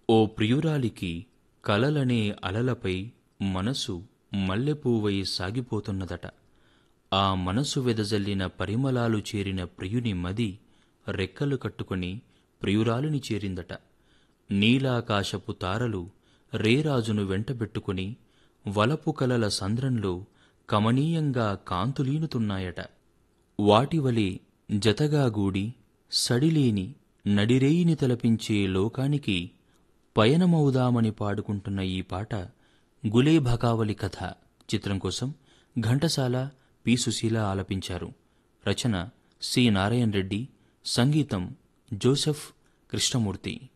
ఓ ప్రియురాలికి కలలనే అలలపై మనసు మల్లెపూవై సాగిపోతున్నదట ఆ మనసు వెదజల్లిన పరిమళాలు చేరిన ప్రియుని మది రెక్కలు కట్టుకొని ప్రియురాలిని చేరిందట నీలాకాశపు తారలు రేరాజును వెంటబెట్టుకుని వలపు కలల సంద్రంలో కమనీయంగా కాంతులీనుతున్నాయట వాటివలే జతగా గూడి సడిలేని నడిరేయిని తలపించే లోకానికి పయనమవుదామని పాడుకుంటున్న ఈ పాట గులేభకావలి కథ చిత్రం కోసం ఘంటసాల పి సుశీల ఆలపించారు రచన సి నారాయణ రెడ్డి సంగీతం జోసెఫ్ కృష్ణమూర్తి